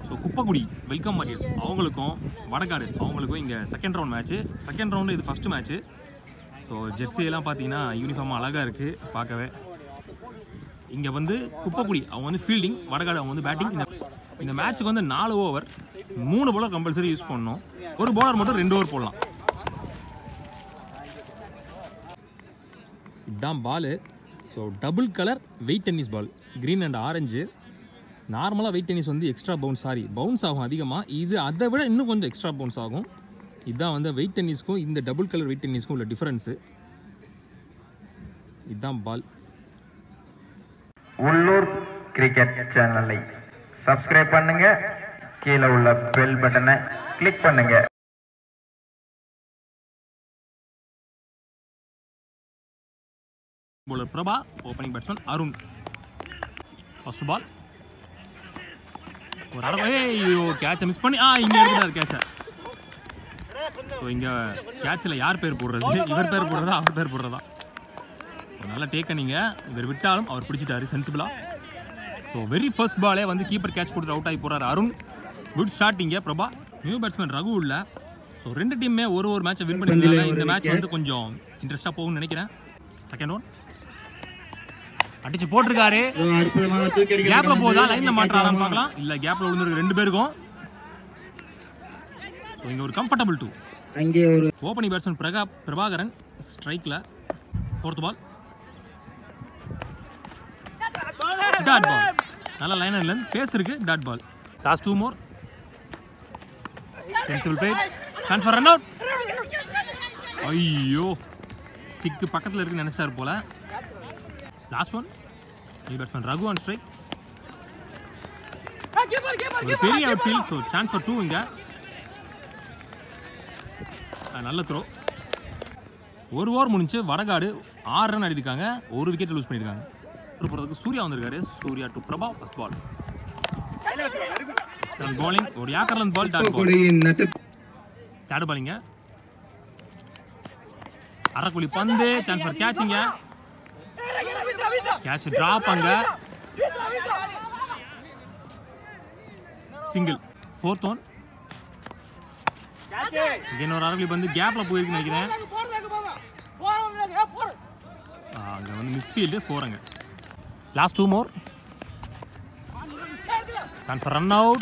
so Kuppakudi welcome warriors அவங்களுக்கும் வடகாடு அவங்களுக்கும் இங்கே second round match second round இது ஃபஸ்ட்டு மேட்ச்சு ஸோ ஜெர்சி எல்லாம் பார்த்தீங்கன்னா யூனிஃபார்ம் அழகாக இருக்குது பார்க்கவே இங்கே வந்து குப்பக்குடி அவங்க வந்து ஃபீல்டிங் வடகாடு அவங்க வந்து பேட்டிங் இந்த இந்த மேட்ச்சுக்கு வந்து நாலு ஓவர் மூணு bowler கம்பல்சரி யூஸ் பண்ணணும் ஒரு bowler மட்டும் ரெண்டு ஓவர் போடலாம் இதுதான் ball so double colour weight tennis ball green and orange நார்மலாக வெயிட் டென்னிஸ் வந்து எக்ஸ்ட்ரா பவுன்ஸ் சாரி பவுன்ஸ் ஆகும் அதிகமாக இது அதை விட இன்னும் கொஞ்சம் எக்ஸ்ட்ரா பவுன்ஸ் ஆகும் இதுதான் வந்து வெயிட் டென்னிஸ்க்கும் இந்த டபுள் கலர் வெயிட் டென்னிஸ்க்கும் உள்ள டிஃப்ரென்ஸு இதுதான் பால் உள்ளூர் கிரிக்கெட் சேனலை சப்ஸ்கிரைப் பண்ணுங்க கீழே உள்ள பெல் பட்டனை கிளிக் பண்ணுங்க bowler Prabha opening batsman Arun first ball ஒரு அரை ஐயோ கேட்சை மிஸ் பண்ணி ஆ இங்கே எடுத்துட்டார் கேட்சை ஸோ இங்கே கேட்சில் யார் பேர் போடுறது இவர் பேர் போடுறதா அவர் பேர் போடுறதா ஒரு நல்ல டேக்கை நீங்கள் இவர் விட்டாலும் அவர் பிடிச்சிட்டாரு சென்சிபிளாக ஸோ வெரி ஃபர்ஸ்ட் பாலே வந்து கீப்பர் கேட்ச் கொடுத்து அவுட் ஆகி போகிறார் அருண் குட் ஸ்டார்டிங்க பிரபா நியூ பேட்ஸ்மேன் ரகு உள்ள ஸோ ரெண்டு டீமுமே ஒரு ஒரு மேட்சை வின் பண்ணிருக்காங்க இந்த மேட்ச் வந்து கொஞ்சம் இன்ட்ரெஸ்ட்டாக போகும்னு நினைக்கிறேன் செகண்ட் ஒன் அடிச்சு போட்டிருக்காரு அற்புதமான தூக்கி அடிக்கிற கேப்ல போதா லைன்ல மாட்டுறாரான்னு பார்க்கலாம் இல்ல கேப்ல விழுந்திருக்கு ரெண்டு பேருக்கும் So, இங்க ஒரு கம்ஃபர்டபுள் டூ அங்கே ஒரு ஓப்பனிங் பேட்ஸ்மேன் பிரகா பிரபாகரன் ஸ்ட்ரைக்ல ஃபோர்த் பால் டாட் பால் நல்ல லைனர்ல இருந்து பேஸ் இருக்கு dot ball last two more sensible play chance for run out ஐயோ ஸ்டிக்கு பக்கத்தில் இருக்குன்னு நினைச்சிட்டாரு போல last one new batsman Raghu on strike ஒரு பெரிய outfield so chance for two இங்க அஹ் நல்ல த்ரோ ஒரு ஓவர் முடிஞ்சு வடகாடு ஆறு ரன் அடிருக்காங்க ஒரு விக்கெட் லூஸ் பண்ணியிருக்காங்க ஒரு போகிறதுக்கு சூர்யா வந்திருக்காரு Surya to Prabha first ball பாலிங் ஒரு யாக்கர்லன் பால் டாட் பால் கொடியின் நட்டு தேர்ட் பாலிங்க அரைக்குழி பந்து சான்ஸ் ஃபார் கேட்சிங்க கேட்ச் டிராப் அங்க சிங்கிள் ஃபோர்த் ஒன் இன்னொரு அரைக்குழி பந்து கேப்ல போயிருக்குன்னு நினைக்கிறேன் ஆ, அங்க வந்து மிஸ்ஃபீல்டு ஃபோருங்க last two more chance for run out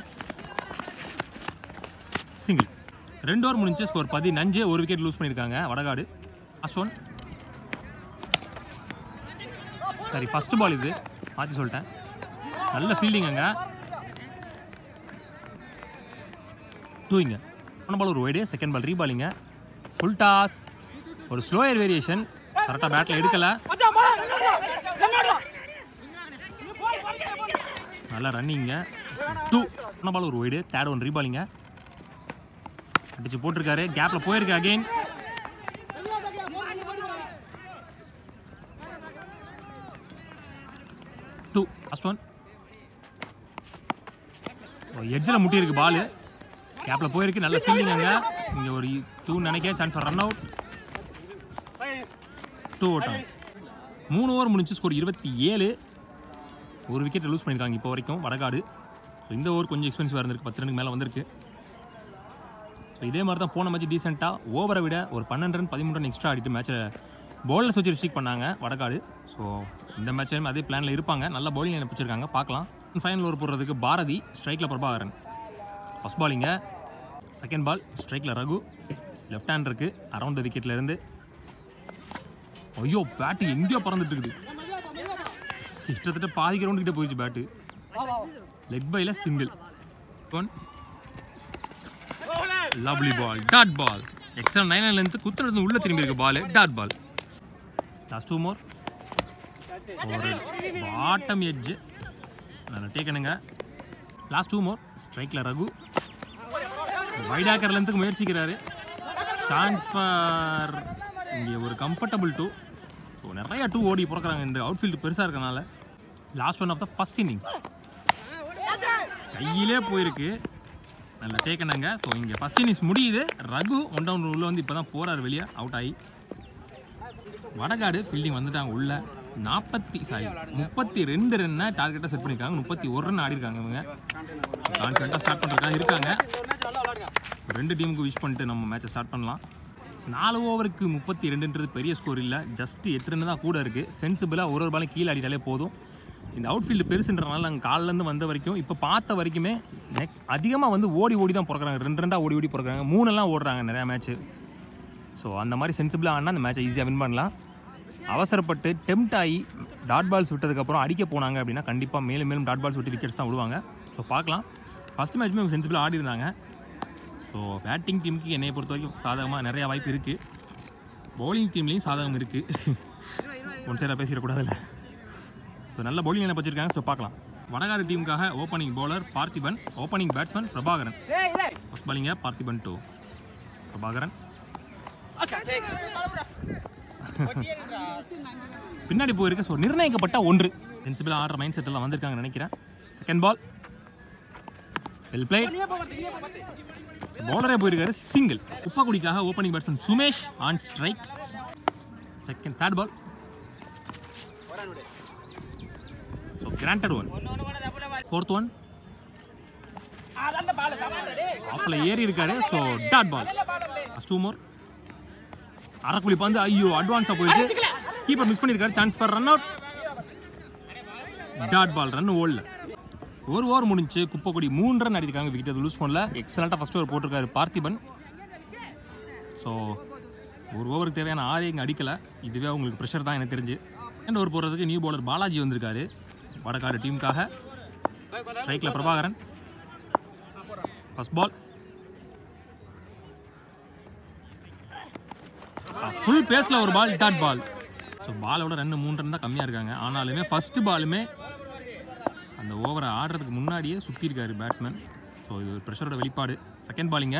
single ரெண்டு ஓவர் முடிஞ்சு ஸ்கோர் பதினஞ்சு ஒரு விக்கெட் லூஸ் பண்ணியிருக்காங்க வடகாடு லாஸ்ட் ஒன் சரி ஃபர்ஸ்ட் பால் இது மாற்றி சொல்லிட்டேன் நல்ல ஃபீல்டிங் அங்கே டூயிங்க ஒன் பால் ஒரு ஒய்டு செகண்ட் பால் ரீபாலிங்க ஃபுல் டாஸ் ஒரு ஸ்லோயர் வேரியேஷன் கரெக்டாக பேட்டில் எடுக்கலை நல்லா ரன்னிங்க டூ ஒன் பால் ஒரு ஒய்டு தேர்ட் ஒன் ரீபாலிங்க அடிச்சு போட்டிருக்காரு கேப்ல போயிருக்கு அகைன் டூ லாஸ்ட் ஒன் எட்ஜில் முட்டி இருக்கு பால் கேப்ல போயிருக்கு நல்ல ஃபீல்டிங் அங்க இங்க ஒரு டூ நினைக்க சான்ஸ் ரன் அவுட் டூ ஓட்டம் மூணு ஓவர் முடிஞ்சு ஸ்கோர் இருபத்தி ஏழு ஒரு விக்கெட் லூஸ் பண்ணியிருக்காங்க இப்போ வரைக்கும் வடகாடு ஸோ இந்த ஓவர் கொஞ்சம் எக்ஸ்பென்சிவாக இருந்திருக்கு பத்து ரனுக்கு மேலே வந்திருக்கு ஸோ இதே மாதிரி தான் போன மேட்ச் டீசெண்டாக ஓவரை விட ஒரு பன்னெண்டு ரன் பதிமூணு ரன் எக்ஸ்ட்ரா ஆடிட்டு மேட்சை பவுலர்ஸ் வச்சு ரிஸ்ட்ரிக் பண்ணாங்க வடகாடு ஸோ இந்த மேட்ச்லையும் அதே பிளானில் இருப்பாங்க நல்ல பவுலிங் அனுப்பிச்சிருக்காங்க பார்க்கலாம் ஃபைனல் ஓவர் போடுறதுக்கு பாரதி ஸ்ட்ரைக்கில் பிரபாகரன் ஃபர்ஸ்ட் பாலிங்க செகண்ட் பால் ஸ்ட்ரைக்கில் ரகு லெஃப்ட் ஹேண்ட் இருக்கு அரௌண்ட் த விக்கெட்ல இருந்து ஐயோ பேட்டு எங்கேயோ பறந்துட்டு இருக்குது கிட்டத்தட்ட பாதி கிரவுண்டு கிட்ட போயிடுச்சு பேட்டு லெக் பைல single one lovely ball dot ball extra nine length குத்துறது உள்ள திரும்பி இருக்கு ball dot ball last two more ஒரு பாட்டம் எட்ஜ் நான் டேக்கனுங்க லாஸ்ட் டூ மோர் ஸ்ட்ரைக்கில் ரகு வைடாக்கர் லென்த்துக்கு முயற்சிக்கிறாரு சான்ஸ் ஃபார் இங்கே ஒரு கம்ஃபர்டபுள் டூ ஸோ நிறைய டூ ஓடி பிறக்கிறாங்க இந்த அவுட்ஃபீல்டு பெருசாக இருக்கனால last one of the first innings கையிலே போயிருக்கு நல்ல டேக்கனுங்க ஸோ இங்கே ஃபஸ்ட் இன்னிங்ஸ் முடியுது ரகு ஒன் டவுன் உள்ள வந்து இப்போ தான் போகிறார் வெளியே அவுட் ஆகி வடகாடு ஃபீல்டிங் வந்துட்டாங்க உள்ள நாற்பத்தி சாரி முப்பத்தி ரெண்டு ரன்னை டார்கெட்டாக செட் பண்ணியிருக்காங்க முப்பத்தி ஒரு ரன் ஆடிருக்காங்க இவங்க கான்ஃபிடண்ட்டாக ஸ்டார்ட் பண்ணுறதுக்காக இருக்காங்க ரெண்டு டீமுக்கு விஷ் பண்ணிட்டு நம்ம மேட்சை ஸ்டார்ட் பண்ணலாம் நாலு ஓவருக்கு முப்பத்தி ரெண்டுன்றது பெரிய ஸ்கோர் இல்லை ஜஸ்ட் எட்டு ரன் தான் கூட இருக்குது சென்சிபிளாக ஒரு ஒரு பாலும் கீழே ஆடிட்டாலே போதும் இந்த அவுட்ஃபீல்டு பெருசுன்றனால நாங்கள் காலிலேருந்து வந்த வரைக்கும் இப்போ பார்த்த வரைக்குமே நெக் அதிகமாக வந்து ஓடி ஓடி தான் பிறக்கிறாங்க ரெண்டு ரெண்டாக ஓடி ஓடி பிறக்கிறாங்க மூணெல்லாம் ஓடுறாங்க நிறையா மேட்ச்சு ஸோ அந்த மாதிரி சென்சிபிளாக ஆனால் அந்த மேட்சை ஈஸியாக வின் பண்ணலாம் அவசரப்பட்டு டெம்ட் ஆகி டாட் பால்ஸ் விட்டதுக்கப்புறம் அடிக்க போனாங்க அப்படின்னா கண்டிப்பாக மேலும் மேலும் டாட் பால்ஸ் விட்டு விக்கெட்ஸ் தான் விடுவாங்க ஸோ பார்க்கலாம் ஃபஸ்ட் மேட்ச்மே சென்சிபிளாக ஆடி இருந்தாங்க ஸோ பேட்டிங் டீமுக்கு என்னைய பொறுத்த வரைக்கும் சாதகமாக நிறையா வாய்ப்பு இருக்குது பவுலிங் டீம்லேயும் சாதகம் இருக்குது ஒன் சைடாக பேசிடக்கூடாதுல்ல ஸோ நல்ல பவுலிங் என்ன வச்சிருக்காங்க ஸோ பார்க்கலாம் வடகாடு டீமுக்காக opening bowler Parthiban opening batsman Prabhakaran first பாலிங்க பார்த்திபன் டூ பிரபாகரன் பின்னாடி போயிருக்கு ஸோ நிர்ணயிக்கப்பட்ட ஒன்று சென்சிபிளாக ஆடுற மைண்ட் செட்டில் வந்திருக்காங்கன்னு நினைக்கிறேன் செகண்ட் பால் வெல் பிளேட் பவுலரே போயிருக்காரு சிங்கிள் உப்பக்குடிக்காக opening batsman Sumesh on strike second third ball so granted one fourth one ஆஃபில் ஏறி இருக்காரு so dot ball first two more அரைக்குழி பந்து ஐயோ அட்வான்ஸாக போயிடுச்சு கீப்பர் மிஸ் பண்ணியிருக்காரு chance for run out dot ball run ஓடல ஒரு ஓவர் முடிஞ்சு குப்பைக்குடி மூணு ரன் அடிச்சிருக்காங்க விக்கெட் அது லூஸ் பண்ணல எக்ஸலண்ட்டாக ஃபஸ்ட் ஓவர் போட்டிருக்காரு பார்த்திபன் ஸோ ஒரு ஓவருக்கு தேவையான ஆறே இங்கே அடிக்கலை இதுவே உங்களுக்கு ப்ரெஷர் தான் எனக்கு தெரிஞ்சு ரெண்டு ஓவர் போடுறதுக்கு நியூ பவுலர் பாலாஜி வந்திருக்காரு வடகாடு டீமுக்காக ஸ்ட்ரைக்கில் பிரபாகரன் ஃபர்ஸ்ட் பால் ஃபுல் பேஸில் ஒரு பால் டாட் பால் ஸோ பாலோட ரெண்டு மூணு ரன் தான் கம்மியாக இருக்காங்க ஆனாலுமே ஃபஸ்ட்டு பாலுமே அந்த ஓவரை ஆடுறதுக்கு முன்னாடியே சுற்றிருக்காரு பேட்ஸ்மேன் ஸோ இது ஒரு ப்ரெஷரோட வெளிப்பாடு செகண்ட் பாலிங்க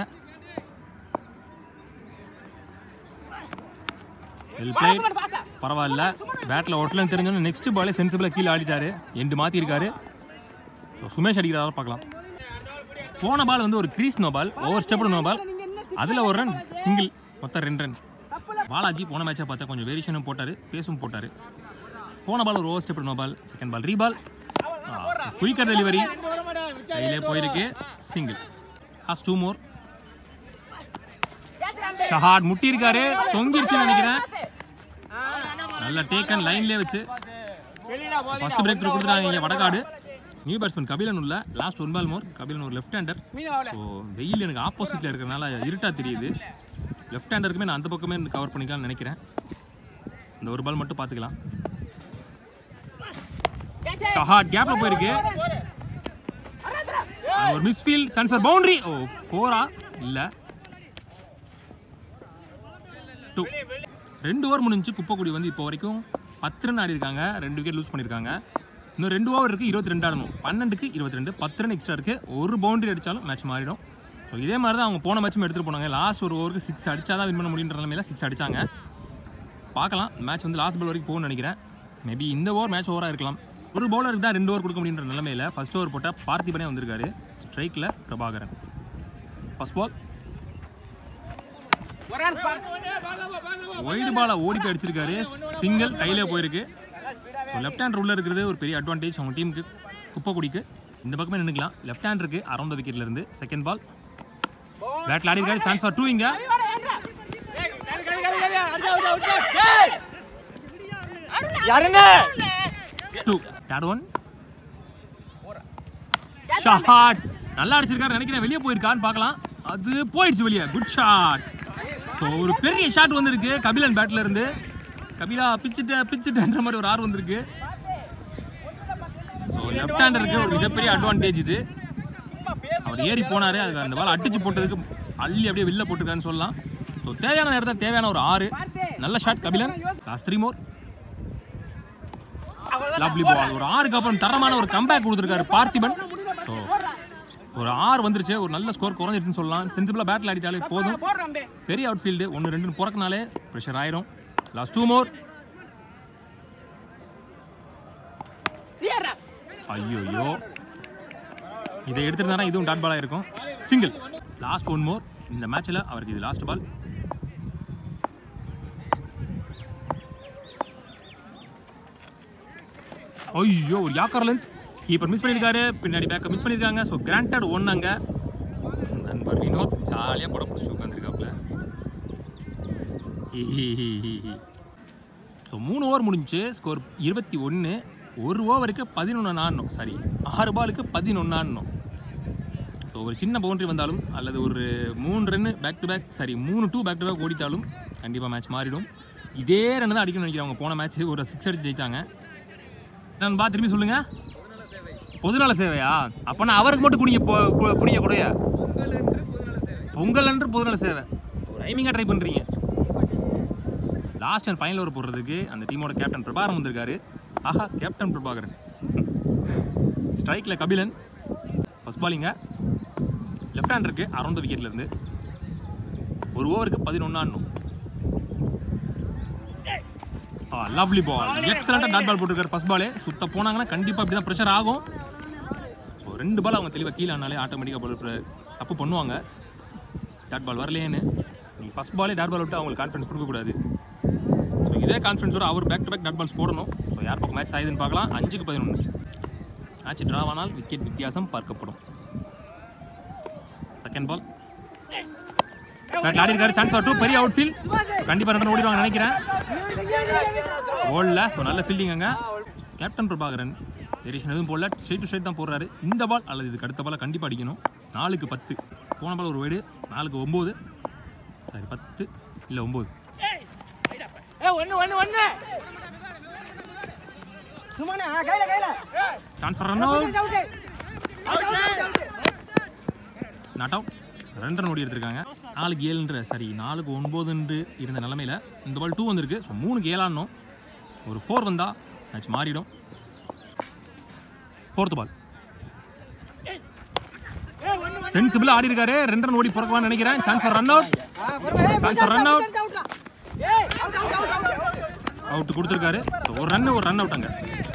வெல் பிளேட் பரவாயில்ல பேட்டில் ஓட்டலன்னு தெரிஞ்சோன்னு நெக்ஸ்ட் பாலே சென்சிபிளாக கீழே ஆடிட்டாரு எண்டு மாற்றிருக்காரு ஸோ சுமேஷ் அடிக்கிறாரா பார்க்கலாம் போன பால் வந்து ஒரு crease no ball over step no ball அதில் ஒரு ரன் சிங்கிள் மொத்தம் ரெண்டு ரன் பாலாஜி போன மேட்சை பார்த்தா கொஞ்சம் வேரியேஷனும் போட்டார் பேசும் போட்டார் போன பால் ஒரு over step no ball second ball ரீபால் குயிக்கர் டெலிவரி கையிலே போயிருக்கு சிங்கிள் ஹாஸ் டூ மோர் ஷஹாட் முட்டியிருக்காரு தொங்கிருச்சுன்னு நினைக்கிறேன் நல்ல டேக்கன் லைன்லேயே வச்சு ஃபர்ஸ்ட் பிரேக் த்ரூ கொடுத்துட்டாங்க இங்கே வடகாடு நியூ பேட்ஸ்மேன் கபிலன் உள்ள last one ball more Kabilan ஒரு லெஃப்ட் ஹேண்டர் ஸோ வெயில் எனக்கு ஆப்போசிட்டில் இருக்கிறனால இருட்டா தெரியுது லெஃப்ட் ஹேண்டருக்குமே நான் அந்த பக்கமே கவர் பண்ணிக்கலாம்னு நினைக்கிறேன் இந்த ஒரு பால் மட்டும் பார்த்துக்கலாம் ஷஹாட் கேப்ல போயிருக்கு அங்க ஒரு மிஸ்ஃபீல்ட் சான்ஸ் ஃபார் பவுண்டரி ஓ ஃபோரா இல்ல டூ ரெண்டு ஓவர் முடிஞ்சு குப்பைக்குடி வந்து இப்போ வரைக்கும் பத்து ரன் ஆடி இருக்காங்க ரெண்டு விக்கெட் லூஸ் பண்ணியிருக்காங்க இன்னும் ரெண்டு ஓவர் இருக்குது இருபத்தி ரெண்டு ஆடணும் பன்னெண்டுக்கு இருபத்தி ரெண்டு பத்து ரன் எக்ஸ்ட்ரா இருக்குது ஒரு பவுண்டரி அடித்தாலும் மேட்ச் மாறிடும் ஸோ இதே மாதிரி தான் அவங்க போன மேட்சும் எடுத்துகிட்டு போனாங்க லாஸ்ட் ஒரு ஓவருக்கு சிக்ஸ் அடிச்சா தான் வின் பண்ண முடியுன்ற நிலைமையில சிக்ஸ் அடிச்சாங்க பார்க்கலாம் மேட்ச் வந்து லாஸ்ட் பால் வரைக்கும் போகும்னு நினைக்கிறேன் மேபி இந்த ஓவர் மேட்ச் ஓவராக இருக்கலாம் ஒரு பவுலருக்கு தான் ரெண்டு ஓவர் கொடுக்க முடியுன்ற நிலைமையில ஃபர்ஸ்ட் ஓவர் போட்டால் பார்த்திபனே வந்திருக்காரு ஸ்ட்ரைக்கில் பிரபாகரன் ஃபர்ஸ்ட் பால் ஒயிட் பாலை ஓடி போய் அடிச்சிருக்காரு சிங்கிள் கையிலே போயிருக்கு லெஃப்ட் ஹேண்ட் உள்ள இருக்கிறது ஒரு பெரிய அட்வான்டேஜ் அவங்க டீமுக்கு குப்பைக்குடிக்கு இந்த பக்கமே நின்றுக்கலாம் லெஃப்ட் ஹேண்ட் இருக்கு அரௌண்ட் த விக்கெட்ல இருந்து செகண்ட் பால் பேட்டில் ஆடி இருக்காரு சான்ஸ் ஃபார் டூ இங்க டூ தேர்ட் ஒன் ஷாட் நல்லா அடிச்சிருக்காரு நினைக்கிறேன் வெளியே போயிருக்கான்னு பார்க்கலாம் அது போயிடுச்சு வெளியே குட் ஷாட் ஸோ ஒரு பெரிய ஷாட் வந்திருக்கு கபிலன் பேட்ல இருந்து கபிலா பிச்சுட்ட பிச்சுட்டன்ற மாதிரி ஒரு ஆர் வந்திருக்கு ஸோ லெஃப்ட் ஹேண்டருக்கு ஒரு மிகப்பெரிய அட்வான்டேஜ் இது அவர் ஏறி போனாரு அதுக்கு அந்த பால் அடிச்சு போட்டதுக்கு அள்ளி அப்படியே வெளில போட்டிருக்காருன்னு சொல்லலாம் ஸோ தேவையான நேரத்தில் தேவையான ஒரு ஆறு நல்ல shot Kabilan last three more lovely ball ஒரு ஆறுக்கு அப்புறம் தரமான ஒரு கம்பேக் கொடுத்துருக்காரு பார்த்திபன் ஸோ ஒரு ஆறு வந்துருச்சு ஒரு நல்ல ஸ்கோர் குறைஞ்சிருச்சுன்னு சொல்லலாம் சென்சிபிளாக பேட்டில் ஆடிட்டாலே போதும் பெரிய அவுட் ஃபீல்டு ஒன்று ரெண்டு பிறக்கனாலே ப்ரெஷர் ஆயிரும் லாஸ்ட் டூ மோர் ஐயோ இதை எடுத்திருந்தாரா இதுவும் டாட் பாலாக இருக்கும் சிங்கிள் லாஸ்ட் ஒன் மோர் இந்த மேட்ச்சில் அவருக்கு இது லாஸ்ட் பால் ஐயோ ஒரு யாக்கர் லென்த் கீப்பர் மிஸ் பண்ணியிருக்காரு பின்னாடி பேக்கை மிஸ் பண்ணியிருக்காங்க ஸோ கிராண்டட் ஒன் அங்கே நண்பர் வினோத் ஜாலியாக படம் பிடிச்சி உட்காந்துருக்காப்புல ஸோ மூணு ஓவர் முடிஞ்சு ஸ்கோர் இருபத்தி ஒன்று ஒரு ஓவருக்கு பதினொன்று ஆடணும் சாரி ஆறு பாலுக்கு பதினொன்று ஆடணும் ஸோ ஒரு சின்ன பவுண்டரி வந்தாலும் அல்லது ஒரு மூணு run back to back sorry மூணு டூ பேக் டு பேக் ஓடிட்டாலும் கண்டிப்பாக மேட்ச் மாறிடும் இதே ரன் தான் அடிக்கணும்னு நினைக்கிறேன் அவங்க போன மேட்ச் ஒரு சிக்ஸ் அடிச்சு ஜெயிச்சாங்க நான் பா திரும்பி சொல்லுங்க பொதுநல சேவையா அப்போனா அவருக்கு மட்டும் குடிங்க பொ- பொ- குடிங்க கூடய பொங்கல் அன்று பொதுநல சேவை ஒரு ரைமிங்காக ட்ரை பண்ணுறீங்க லாஸ்ட் அண்ட் ஃபைனல் ஓவர் போடுறதுக்கு அந்த டீமோட கேப்டன் பிரபாகரன் வந்திருக்காரு ஆஹா கேப்டன் பிரபாகரன் ஸ்ட்ரைக்கில் கபிலன் ஃபஸ்ட் பாலிங்க லெஃப்ட் ஹேண்ட் இருக்கு அரௌண்ட் விக்கெட்ல இருந்து ஒரு ஓவருக்கு பதினொன்று ஆடணும் லவ்லி பால் எக்ஸலண்டாக டாட் பால் போட்டிருக்காரு ஃபர்ஸ்ட் பாலே சுத்த போனாங்கன்னா கண்டிப்பாக இப்படி தான் ப்ரெஷர் ஆகும் ஸோ ரெண்டு பால் அவங்க தெளிவாக கீழே ஆனாலே ஆட்டோமேட்டிக்காக பால் தப்பு பண்ணுவாங்க டாட் பால் வரலையேன்னு நீங்கள் ஃபர்ஸ்ட் பாலே டாட் பால் விட்டு அவங்களுக்கு கான்ஃபிடன்ஸ் கொடுக்கக்கூடாது ஸோ இதே கான்ஃபிடன்ஸோட அவர் back to back dot balls போடணும் ஸோ யார் பக்கம் மேட்ச் ஆகுதுன்னு பார்க்கலாம் அஞ்சுக்கு பதினொன்று மேட்ச் ட்ராவானால் விக்கெட் வித்தியாசம் பார்க்கப்படும் செகண்ட் பால் பேட்டில் ஆடி இருக்காரு சான்ஸ் டூ பெரிய அவுட் ஃபீல் கண்டிப்பாக ரெண்டு ஓடிடுவாங்க நினைக்கிறேன் ஓடல ஸோ நல்ல ஃபீல்டிங் அங்கே கேப்டன் பிரபாகரன் வேரியேஷன் எதுவும் போடல ஸ்ட்ரைட் டு ஸ்ட்ரைட் தான் போடுறாரு இந்த பால் அல்லது இதுக்கு அடுத்த பாலை கண்டிப்பாக அடிக்கணும் நாலுக்கு பத்து போன பால் ஒரு வீடு நாலுக்கு ஒம்பது சாரி பத்து இல்லை ஒம்பது சான்ஸ் ரன் நாட் அவுட் ரெண்டு ரன் ஓடி எடுத்திருக்காங்க நாலுக்கு ஏழுன்ற சாரி நாலுக்கு ஒன்பதுன்று இருந்த நிலமையில இந்த பால் டூ வந்திருக்கு ஸோ மூணுக்கு ஏழாடணும் ஒரு ஃபோர் வந்தா மேட்ச் மாறிடும் ஃபோர்த் பால் சென்சிபிளா ஆடி இருக்காரு ரெண்டு ரன் ஓடி பிறக்குவான்னு நினைக்கிறேன் chance for run out chance for run out out கொடுத்துருக்காரு So, ஒரு ரன் ஒரு ரன் அவுட் அங்க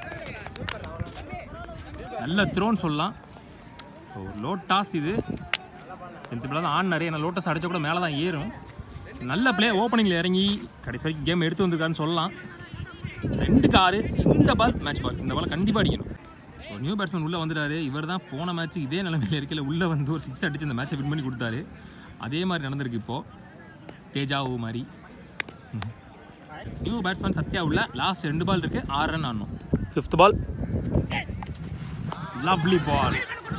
நல்ல த்ரோன்னு சொல்லலாம் ஸோ லோ டாஸ் இது சென்சிபிளாக தான் ஆடினாரு ஏன்னா லோட்டஸ் அடிச்சா கூட மேலே தான் ஏறும் நல்ல பிளே ஓப்பனிங்கில் இறங்கி கடைசி வரைக்கும் கேம் எடுத்து வந்திருக்காருன்னு சொல்லலாம் ரெண்டுக்கு ஆறு இந்த பால் மேட்ச் பால் இந்த பால் கண்டிப்பாக அடிக்கணும் ஒரு நியூ பேட்ஸ்மேன் உள்ளே வந்துட்டாரு இவர் தான் போன மேட்ச் இதே நிலைமையில் இருக்கையில் உள்ளே வந்து ஒரு சிக்ஸ் அடிச்சு இந்த மேட்சை வின் பண்ணி கொடுத்தாரு அதே மாதிரி நடந்திருக்கு இப்போது தேஜாவு மாதிரி நியூ பேட்ஸ்மேன் சத்யா உள்ள லாஸ்ட் ரெண்டு பால் இருக்குது ஆறு ரன் ஆடணும் fifth ball lovely ball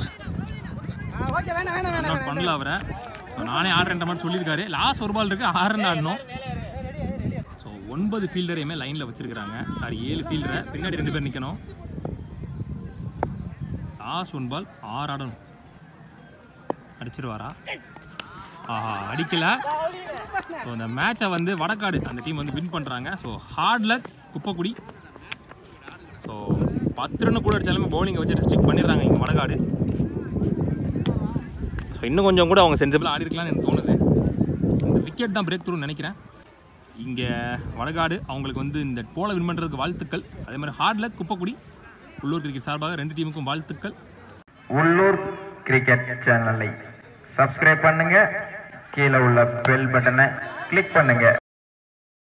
run out பண்ணல அவரை ஸோ நானே ஆடுறேன்ற மாதிரி சொல்லியிருக்காரு லாஸ்ட் ஒரு பால் இருக்கு ஆறு ரன் ஆடணும் ஸோ ஒன்பது ஃபீல்டரையுமே லைனில் வச்சிருக்கிறாங்க சாரி ஏழு ஃபீல்டரை பின்னாடி ரெண்டு பேர் நிற்கணும் லாஸ்ட் ஒன் பால் ஆறு ஆடணும் அடிச்சிருவாரா ஆஹா அடிக்கல ஸோ இந்த மேட்சை வந்து வடக்காடு அந்த டீம் வந்து வின் பண்ணுறாங்க so hard luck Kuppakudi so பத்து ரன்னு கூட அடிச்சாலுமே பவுலிங்கை வச்சு ரெஸ்ட்ரிக்ட் பண்ணிடுறாங்க இங்கே வடக்காடு ஸோ இன்னும் கொஞ்சம் கூட அவங்க சென்சிபிளாக ஆடி இருக்கலாம்னு எனக்கு தோணுது இந்த விக்கெட் தான் பிரேக் த்ரூன்னு நினைக்கிறேன் இங்கே வடகாடு அவங்களுக்கு வந்து இந்த போல வின் பண்ணுறதுக்கு வாழ்த்துக்கள் அதே மாதிரி ஹார்ட் லக் குப்பக்குடி உள்ளூர் கிரிக்கெட் சார்பாக ரெண்டு டீமுக்கும் வாழ்த்துக்கள் உள்ளூர் கிரிக்கெட் சேனலை சப்ஸ்கிரைப் பண்ணுங்க கீழே உள்ள பெல் பட்டனை கிளிக் பண்ணுங்க